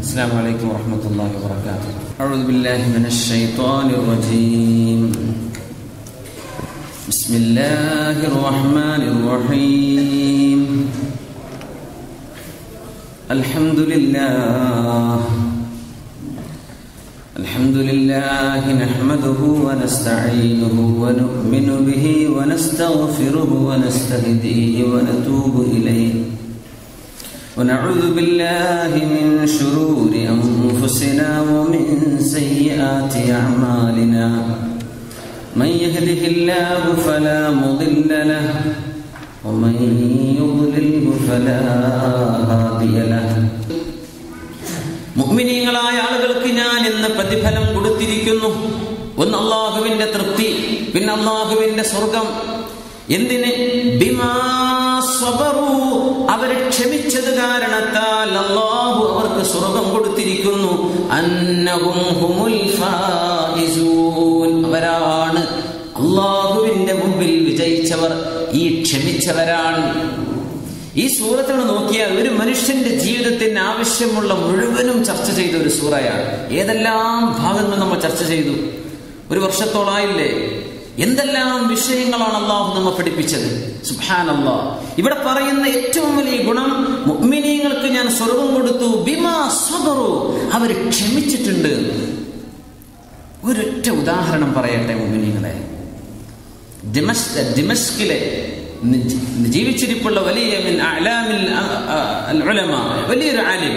السلام عليكم ورحمة الله وبركاته أعوذ بالله من الشيطان الرجيم بسم الله الرحمن الرحيم الحمد لله الحمد لله نحمده ونستعينه ونؤمن به ونستغفره ونستهديه ونتوب إليه ونعوذ بالله من شرور أنفسنا ومن سيئات أعمالنا من يهده الله فلا مضل له ومن يضلله فلا هادي له മുഅ്മിനീങ്ങളായ ആളുകൾക്ക് ഞാൻ ഇന്ന് പ്രതിഫലം കൊടുത്തിരിക്കുന്നു ഒന്ന് അള്ളാഹുവിന്റെ തൃപ്തി പിന്നെ അള്ളാഹുവിന്റെ സ്വർഗം എന്തിന് ബിമാ സ്വബറു അവർ ക്ഷമിച്ചത് കാരണത്താൽ അള്ളാഹു അവർക്ക് സ്വർഗം കൊടുത്തിരിക്കുന്നു അന്നഹും ഹുമുൽ ഫായിസൂൻ അവരാണ് അള്ളാഹുവിന്റെ മുമ്പിൽ വിജയിച്ചവർ ഈ ക്ഷമിച്ചവരാണ് ഈ സൂറത്തോട് നോക്കിയാൽ ഒരു മനുഷ്യന്റെ ജീവിതത്തിന് ആവശ്യമുള്ള മുഴുവനും ചർച്ച ചെയ്ത ഒരു സൂറയാണ് ഏതെല്ലാം ഭാഗങ്ങൾ നമ്മൾ ചർച്ച ചെയ്തു ഒരു വർഷത്തോളായില്ലേ എന്തെല്ലാം വിഷയങ്ങളാണ് അള്ളാഹു നമ്മെ പഠിപ്പിച്ചത് സുഹാൻ അള്ളാഹ് ഇവിടെ പറയുന്ന ഏറ്റവും വലിയ ഗുണം മുഅ്മിനീങ്ങൾക്ക് ഞാൻ സ്വർഗം കൊടുത്തു ബിമാ സ്വബറു അവർ ക്ഷമിച്ചിട്ടുണ്ട് ഒരൊറ്റ ഉദാഹരണം പറയട്ടെ മുഅ്മിനീങ്ങളെ ദിമസ് ദിമസ്കിലെ ജീവിച്ചിരിപ്പുള്ള വലിയ മിൻ അഅലാമിൽ അൽ ഉലമ വലിയൊരു ആലിം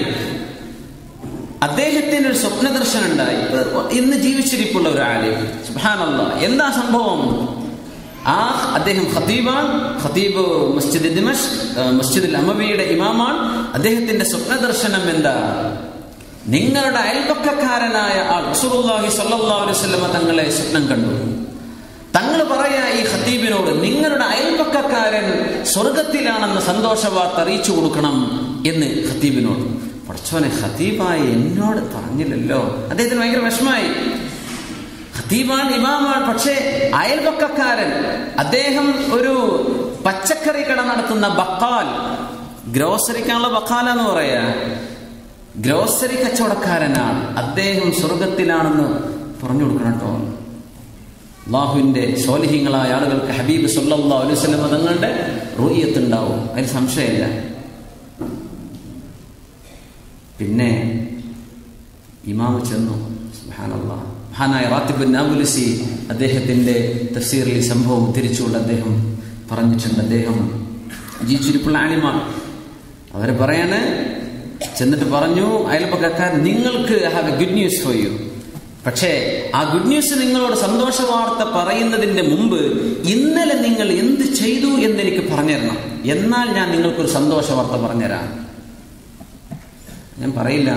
അദ്ദേഹത്തിന് ഒരു സ്വപ്ന ദർശനം ഉണ്ടായി ഇന്ന് ജീവിച്ചിരിപ്പുള്ള ഒരു ആലിം സുബ്ഹാനല്ലാ എന്താ സംഭവം ആ അദ്ദേഹം ഖതീബാൻ ഖതീബ് മസ്ജിദ് ദിമഷ് മസ്ജിദ് അമവിയുടെ ഇമാമാണ് അദ്ദേഹത്തിന്റെ സ്വപ്ന ദർശനം എന്താ നിങ്ങളുടെ അയൽപക്കക്കാരനായ ആൾ റസൂലുള്ളാഹി സ്വല്ലല്ലാഹു അലൈഹി വസല്ലമ തങ്ങളെ സ്വപ്നം കണ്ടു തങ്ങൾ പറയാ ഈ ഖത്തീബിനോട് നിങ്ങളുടെ അയൽപക്കക്കാരൻ സ്വർഗത്തിലാണെന്ന് സന്തോഷ വാർത്ത അറിയിച്ചു കൊടുക്കണം എന്ന് ഖത്തീബിനോട് പഠിച്ചോനെ ഖത്തീബായി എന്നോട് പറഞ്ഞില്ലല്ലോ അദ്ദേഹത്തിന് ഭയങ്കര വിഷമായി ഖത്തീബാണ് ഇമാമാണ് പക്ഷേ അയൽപക്കക്കാരൻ അദ്ദേഹം ഒരു പച്ചക്കറി കട നടത്തുന്ന ബക്കാൽ ഗ്രോസറിക്കാനുള്ള ബക്കാല എന്ന് പറയാ ഗ്രോസറി കച്ചവടക്കാരനാണ് അദ്ദേഹം സ്വർഗത്തിലാണെന്ന് പറഞ്ഞു കൊടുക്കണം കേട്ടോ അള്ളാഹുവിന്റെ സോലിഹിങ്ങളായ ആളുകൾക്ക് ഹബീബ് സല്ലാ അലൈവല്ലം തങ്ങളുടെ റൂയത്ത് ഉണ്ടാവും അതിൽ സംശയമില്ല പിന്നെ ഇമാമ ചെന്നു സുഹാനല്ലാ മഹാനായ റാത്തിബുൻ നാബുലിസി അദ്ദേഹത്തിന്റെ തഫ്സീറിൽ ഈ സംഭവം ഉദ്ധരിച്ചുകൊണ്ട് അദ്ദേഹം പറഞ്ഞിട്ടുണ്ട് അദ്ദേഹം ജീവിച്ചിരിപ്പുള്ള ആലിമാണ് അവർ പറയാണ് ചെന്നിട്ട് പറഞ്ഞു അയൽപ്പക്കാർ നിങ്ങൾക്ക് have a good news for you പക്ഷേ ആ ഗുഡ് ന്യൂസ് നിങ്ങളോട് സന്തോഷ വാർത്ത പറയുന്നതിന്റെ മുമ്പ് ഇന്നലെ നിങ്ങൾ എന്ത് ചെയ്തു എന്ന് എനിക്ക് പറഞ്ഞുതരണം എന്നാൽ ഞാൻ നിങ്ങൾക്കൊരു സന്തോഷ വാർത്ത പറഞ്ഞുതരാം ഞാൻ പറയില്ല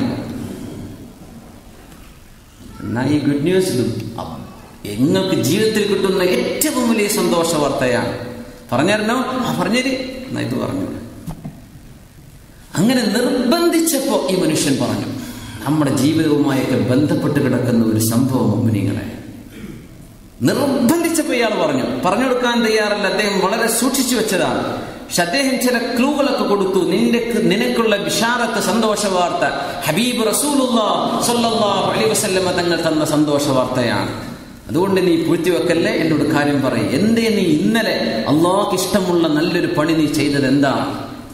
എന്നാ ഈ ഗുഡ് ന്യൂസ് നിങ്ങൾക്ക് ജീവിതത്തിൽ കിട്ടുന്ന ഏറ്റവും വലിയ സന്തോഷ വാർത്തയാണ് പറഞ്ഞായിരുന്നോ ആ പറഞ്ഞേര് എന്നാ ഇത് പറഞ്ഞു അങ്ങനെ നിർബന്ധിച്ചപ്പോ ഈ മനുഷ്യൻ പറഞ്ഞു നമ്മുടെ ജീവിതവുമായൊക്കെ ബന്ധപ്പെട്ട് കിടക്കുന്ന ഒരു സംഭവം മുമ്പിനിങ്ങളെ നിർബന്ധിച്ചപ്പോ ഇയാൾ പറഞ്ഞു പറഞ്ഞു കൊടുക്കാൻ തയ്യാറല്ല അദ്ദേഹം വളരെ സൂക്ഷിച്ചു വെച്ചതാണ് പക്ഷെ അദ്ദേഹം ചില ക്ലൂകളൊക്കെ കൊടുത്തു നിന്റെ നിനക്കുള്ള വിശാലത്ത് സന്തോഷ വാർത്ത ഹബീബ് റസൂലുല്ലാഹു അലൈഹി വസല്ലമ തങ്ങൾ തന്ന സന്തോഷ വാർത്തയാണ് അതുകൊണ്ട് നീ പൂഴ്ത്തിവെക്കല്ലേ എന്നോട് കാര്യം പറയും എന്തേ നീ ഇന്നലെ അള്ളാഹ്ക്ക് ഇഷ്ടമുള്ള നല്ലൊരു പണി നീ ചെയ്തത് എന്താണ്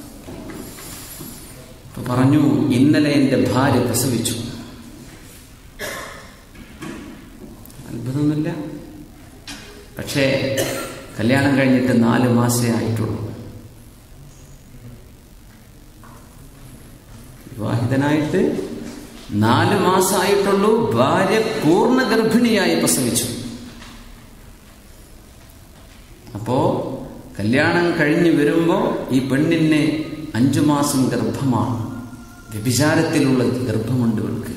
പറഞ്ഞു ഇന്നലെ എന്റെ ഭാര്യ പ്രസവിച്ചു അത്ഭുതമൊന്നുമില്ല പക്ഷേ കല്യാണം കഴിഞ്ഞിട്ട് നാല് മാസേ ആയിട്ടുള്ളൂ വിവാഹിതനായിട്ട് നാല് മാസമായിട്ടുള്ളൂ ഭാര്യ പൂർണ്ണ ഗർഭിണിയായി പ്രസവിച്ചു അപ്പോ കല്യാണം കഴിഞ്ഞു വരുമ്പോ ഈ പെണ്ണിനെ അഞ്ചു മാസം ഗർഭമാണ് വ്യഭിചാരത്തിലുള്ള ഗർഭമുണ്ട് ഇവൾക്ക്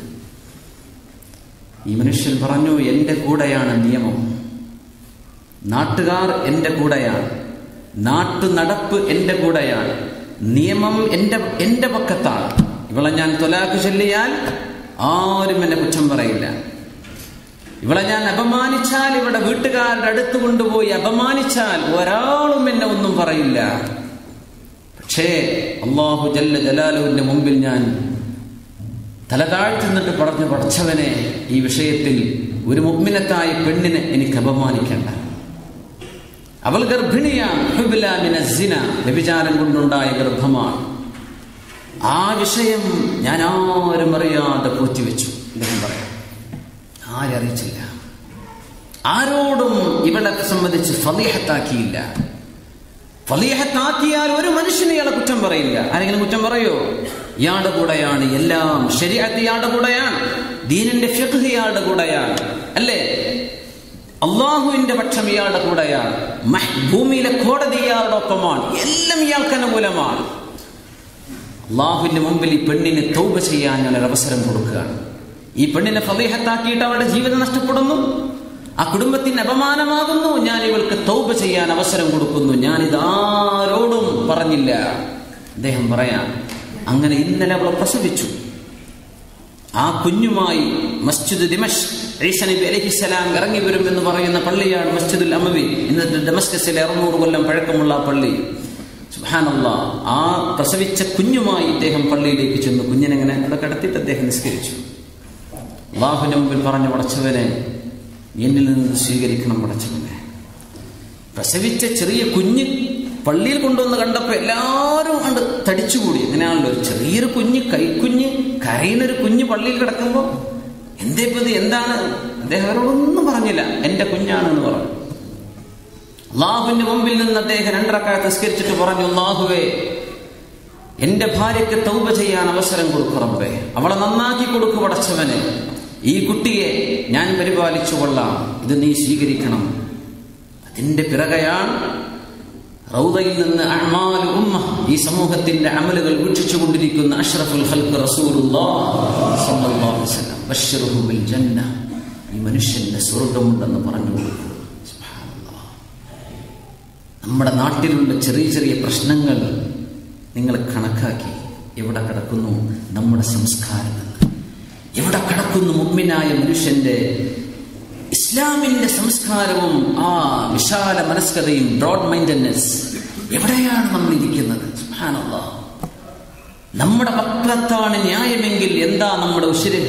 ഈ മനുഷ്യൻ പറഞ്ഞു എൻ്റെ കൂടെയാണ് നിയമം നാട്ടുകാർ എൻ്റെ കൂടെയാണ് നാട്ടു നടപ്പ് എൻ്റെ കൂടെയാണ് നിയമം എൻ്റെ എൻ്റെ പക്കത്താണ് ഇവളെ ഞാൻ തൊലാക്ക് ചൊല്ലിയാൽ ആരും എന്നെ കുറ്റം പറയില്ല ഇവളെ ഞാൻ അപമാനിച്ചാൽ ഇവിടെ വീട്ടുകാരുടെ അടുത്ത് കൊണ്ടുപോയി അപമാനിച്ചാൽ ഒരാളും എന്നെ ഒന്നും പറയില്ല പക്ഷേ അള്ളാഹു ജല്ല ജലാലുവിന്റെ മുമ്പിൽ ഞാൻ തല താഴ്ത്തുന്നിട്ട് പറഞ്ഞു പടച്ചവനെ ഈ വിഷയത്തിൽ ഒരു മുഗ്മിനത്തായ പെണ്ണിനെ എനിക്ക് അപമാനിക്കേണ്ട അവൾ ഗർഭിണിയാണ് ഹുബില മിന സിന വ്യഭിചാരം കൊണ്ടുണ്ടായ ഗർഭമാണ് ആ വിഷയം ഞാൻ ആരും അറിയാതെ പൂഴ്ത്തിവെച്ചു അദ്ദേഹം പറയാം ആരും അറിയിച്ചില്ല ആരോടും ഇവളെ സംബന്ധിച്ച് ഫലീഹത്താക്കിയില്ല ഫലീഹത്താക്കിയാൽ ഒരു മനുഷ്യനെ ഇയാളെ കുറ്റം പറയില്ല ആരെങ്കിലും കുറ്റം പറയോ ഇയാളുടെ കൂടെയാണ് എല്ലാം ശരിയാത്ത് ഇയാളുടെ കൂടെയാണ് ദീനിന്റെ ഫിഖ് ഇയാളുടെ കൂടെയാണ് അല്ലേ അള്ളാഹുവിന്റെ പക്ഷം ഇയാളുടെ കൂടെയാണ് മഹ് ഭൂമിയിലെ കോടതി ഇയാളുടെ ഒപ്പമാണ് എല്ലാം ഇയാൾക്ക് അനുകൂലമാണ് അള്ളാഹുവിന്റെ മുമ്പിൽ ഈ പെണ്ണിന് തൗബ ചെയ്യാൻ ഞാൻ ഒരു അവസരം കൊടുക്കുകയാണ് ഈ പെണ്ണിനെ ഫലീഹത്താക്കിയിട്ട് അവരുടെ ജീവിതം നഷ്ടപ്പെടുന്നു ആ കുടുംബത്തിന് അപമാനമാകുന്നു ഞാൻ ഇവൾക്ക് തൗബ ചെയ്യാൻ അവസരം കൊടുക്കുന്നു ഞാൻ ഇതാരോടും പറഞ്ഞില്ല അദ്ദേഹം പറയാം അങ്ങനെ ഇന്നലെ അവളെ പ്രസവിച്ചു ആ കുഞ്ഞുമായി മസ്ജിദ് ദിമഷ് ഈസ നബി അലഹിസലാം ഇറങ്ങി വരും എന്ന് പറയുന്ന പള്ളിയാണ് മസ്ജിദുൽ അമവി ഇന്നത്തെ ഡമസ്കസിലെ അറുന്നൂറ് കൊല്ലം പഴക്കമുള്ള ആ പള്ളി സുഹാനല്ല ആ പ്രസവിച്ച കുഞ്ഞുമായി ഇദ്ദേഹം പള്ളിയിലേക്ക് ചെന്നു കുഞ്ഞിനെങ്ങനെ അവിടെ കിടത്തിയിട്ട് അദ്ദേഹം നിസ്കരിച്ചു അള്ളാഹുവിന്റെ മുമ്പിൽ പറഞ്ഞു പടച്ചവനെ എന്നിൽ നിന്ന് സ്വീകരിക്കണം പടച്ചവനെ പ്രസവിച്ച ചെറിയ കുഞ്ഞ് പള്ളിയിൽ കൊണ്ടുവന്ന് കണ്ടപ്പോൾ എല്ലാവരും കണ്ട് തടിച്ചുകൂടി അങ്ങനെയാണല്ലോ ഒരു ചെറിയൊരു കുഞ്ഞ് കൈക്കുഞ്ഞ് കരയുന്നൊരു കുഞ്ഞ് പള്ളിയിൽ കിടക്കുമ്പോൾ എന്തേ ഇപ്പൊ ഇത് എന്താണ് അദ്ദേഹം അവരോടൊന്നും പറഞ്ഞില്ല എന്റെ കുഞ്ഞാണെന്ന് പറഞ്ഞു അള്ളാഹുവിന്റെ മുമ്പിൽ നിന്ന് അദ്ദേഹം രണ്ടരക്കാലത്ത് നിസ്കരിച്ചിട്ട് പറഞ്ഞു അള്ളാഹുവേ എന്റെ ഭാര്യയ്ക്ക് തൗബ ചെയ്യാൻ അവസരം കൊടുക്കുറമ്പേ അവളെ നന്നാക്കി കൊടുക്കു പടച്ചവനെ ഈ കുട്ടിയെ ഞാൻ പരിപാലിച്ചു കൊള്ളാം ഇത് നീ സ്വീകരിക്കണം അതിന്റെ പിറകെയാണ് റൗദയിൽ നിന്ന് അഹ്മാൽ ഉമ്മ ഈ സമൂഹത്തിന്റെ അമലുകൾ വീക്ഷിച്ചു കൊണ്ടിരിക്കുന്ന അഷ്റഫുൽ ഖൽഖ് റസൂലുള്ളാഹി ജന്ന ഈ മനുഷ്യന്റെ സ്വർഗമുണ്ടെന്ന് പറഞ്ഞു കൊടുക്കും നമ്മുടെ നാട്ടിലുള്ള ചെറിയ ചെറിയ പ്രശ്നങ്ങൾ നിങ്ങൾ കണക്കാക്കി എവിടെ കിടക്കുന്നു നമ്മുടെ സംസ്കാരം എവിടെ കിടക്കുന്നു മുമ്മിനായ മനുഷ്യന്റെ ഇസ്ലാമിന്റെ സംസ്കാരവും ആ വിശാല മനസ്കതയും ബ്രോഡ് മൈൻഡഡ്നെസ് എവിടെയാണ് നമ്മൾ ഇരിക്കുന്നത് സുബ്ഹാനല്ലാഹ് നമ്മുടെ പക്കത്താണ് ന്യായമെങ്കിൽ എന്താ നമ്മുടെ ഉശിര്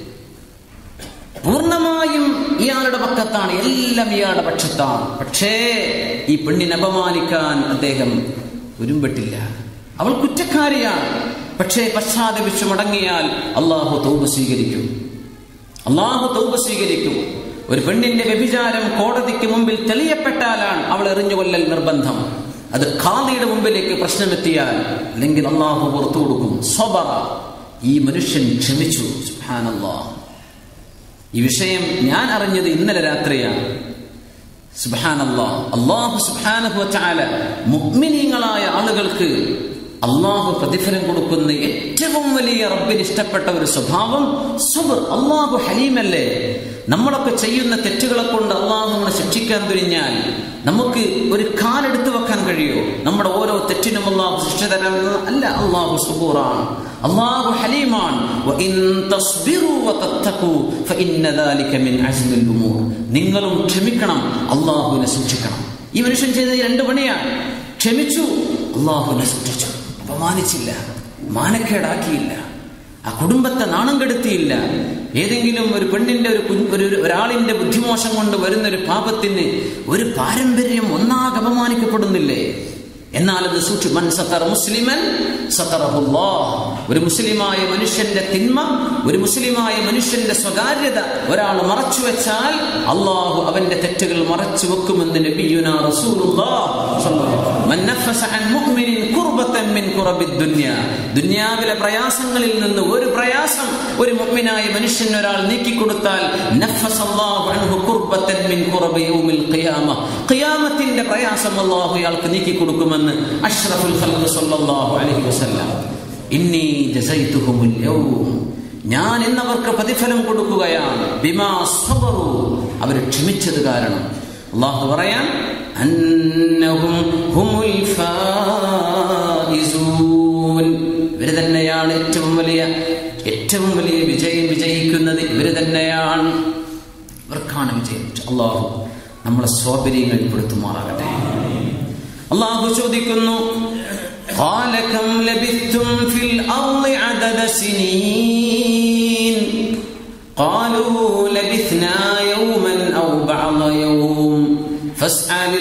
പൂർണ്ണമായും ഇയാളുടെ പക്കത്താണ് എല്ലാം ഇയാളുടെ പക്ഷത്താണ് പക്ഷേ ഈ പെണ്ണിനെ അപമാനിക്കാൻ അദ്ദേഹം ഒരുമ്പെട്ടില്ല അവൾ കുറ്റക്കാരിയാണ് പക്ഷേ പശ്ചാത്തപിച്ചു മടങ്ങിയാൽ അള്ളാഹു തൗബ സ്വീകരിക്കും അള്ളാഹു തൗബ സ്വീകരിക്കും ഒരു പെണ്ണിന്റെ വ്യഭിചാരം കോടതിക്ക് മുമ്പിൽ തെളിയപ്പെട്ടാലാണ് അവൾ എറിഞ്ഞുകൊല്ലൽ നിർബന്ധം അത് ഖാദിയുടെ മുമ്പിലേക്ക് പ്രശ്നമെത്തിയാൽ അല്ലെങ്കിൽ അള്ളാഹു പുറത്തു കൊടുക്കും സ്വബറ ഈ മനുഷ്യൻ ക്ഷമിച്ചു സുബ്ഹാനല്ലാഹ് ഈ വിഷയം ഞാൻ അറിഞ്ഞത് ഇന്നലെ രാത്രിയാണ് സുബ്ഹാനല്ലാഹ് അള്ളാഹു സുബ്ഹാനഹു വതആല മുഅ്മിനീങ്ങളായ ആളുകൾക്ക് അള്ളാഹു പ്രതിഫലം കൊടുക്കുന്ന ഏറ്റവും വലിയ റബ്ബിന് ഇഷ്ടപ്പെട്ട ഒരു സ്വഭാവം സുബർ അള്ളാഹു ഹലീമല്ലേ നമ്മളൊക്കെ ചെയ്യുന്ന തെറ്റുകളെ കൊണ്ട് അള്ളാഹു നമ്മളെ ശിക്ഷിക്കാൻ തുനിഞ്ഞാൽ നമുക്ക് ഒരു കാലെടുത്ത് വെക്കാൻ കഴിയോ നമ്മുടെ ഓരോ തെറ്റിനും അള്ളാഹു ശിക്ഷ തരാമെന്ന് അല്ല അള്ളാഹു സുബൂറാണ് അള്ളാഹു ഹലീമാണ് നിങ്ങളും ക്ഷമിക്കണം അള്ളാഹുവിനെ സൂക്ഷിക്കണം ഈ മനുഷ്യൻ ചെയ്ത രണ്ട് പണിയാണ് ക്ഷമിച്ചു അള്ളാഹുവിനെ സൂക്ഷിച്ചു അപമാനിച്ചില്ല മാനക്കേടാക്കിയില്ല ആ കുടുംബത്തെ നാണം കെടുത്തിയില്ല ഏതെങ്കിലും ഒരു പെണ്ണിന്റെ ഒരു ഒരു ഒരാളിന്റെ ബുദ്ധിമോശം കൊണ്ട് വരുന്ന ഒരു പാപത്തിന് ഒരു പാരമ്പര്യം ഒന്നാകെ അപമാനിക്കപ്പെടുന്നില്ലേ എന്നാൽ അത് സൂക്ഷി മൻ സത്തർ മുസ്ലിമൻ സത്തറഹുല്ലാ ഒരു മുസ്ലിമായ മനുഷ്യന്റെ തിന്മ ഒരു മുസ്ലിമായ മനുഷ്യന്റെ സ്വകാര്യത ഒരാൾ മറച്ചു വെച്ചാൽ അള്ളാഹു അവന്റെ തെറ്റുകൾ മറച്ചു വെക്കുമെന്ന് നബിയുന ദുന്യാവിലെ പ്രയാസങ്ങളിൽ നിന്ന് ഒരു പ്രയാസം ഒരു മുഅ്മിനായ മനുഷ്യൻ ഒരാൾ നീക്കിക്കൊടുത്താൽ ഖിയാമത്തിന്റെ പ്രയാസം അള്ളാഹു ഇയാൾക്ക് നീക്കിക്കൊടുക്കുമെന്ന് അഷ്റഫുൽ ഖൽഖ് സല്ലല്ലാഹു അലൈഹി വസല്ലം ഇന്നി ജസൈതുഹുമുൽ യൗം ഞാൻ ഇന്നവർക്ക് പ്രതിഫലം കൊടുക്കുകയാണ് ബിമാ സബറു അവർ ക്ഷമിച്ചത് കാരണം അള്ളാഹു പറയാൻ അന്നഹും ഹുമുൽ ഫായിസൂൻ ഇവര് തന്നെയാണ് ഏറ്റവും വലിയ ഏറ്റവും വലിയ വിജയം വിജയിക്കുന്നത് ഇവര് തന്നെയാണ് ഇവർക്കാണ് വിജയം അള്ളാഹു നമ്മളെ സ്വാപര്യങ്ങൾ പെടുത്തുമാറാകട്ടെ അള്ളാഹു ചോദിക്കുന്നു قال كم لبثتم في الأرض عدد سنين قالوا لبثنا يوما أو بعض يوم فاسأل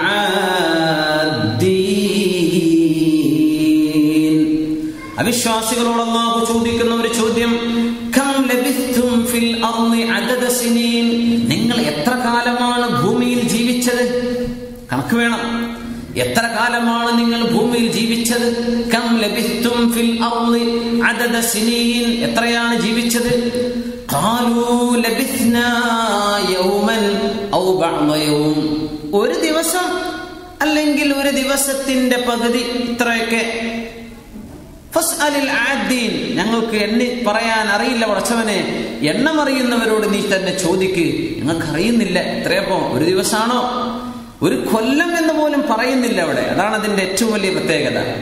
العادين അവിശ്വാസികളോട് അള്ളാഹു ചോദിക്കുന്ന ഒരു ചോദ്യം കം ലബിസ്തും ഫിൽ അർളി അദദ സിനീൻ നിങ്ങൾ എത്ര കാലമാണ് ഭൂമിയിൽ ജീവിച്ചത് കണക്ക് വേണം എത്ര കാലമാണ് നിങ്ങൾ ഭൂമിയിൽ ജീവിച്ചത് കം ലബിസ്തും ഫിൽ അർളി അദദ സിനീൻ എത്രയാണ് ജീവിച്ചത് قالوا لبثنا يوما أو بعض يوم ഒരു ദിവസം അല്ലെങ്കിൽ ഒരു ദിവസത്തിന്റെ പകുതി ഇത്രയൊക്കെ ഫസ്അലിൽ ആദ്ദീൻ ഞങ്ങൾക്ക് എണ്ണി പറയാൻ അറിയില്ല ഉറച്ചവനെ എണ്ണം അറിയുന്നവരോട് നീ തന്നെ ചോദിക്ക് ഞങ്ങൾക്ക് അറിയുന്നില്ല എത്രയപ്പോ ഒരു ദിവസമാണോ ഒരു കൊല്ലം എന്ന് പോലും പറയുന്നില്ല അവിടെ അതാണ് അതിന്റെ ഏറ്റവും വലിയ പ്രത്യേകത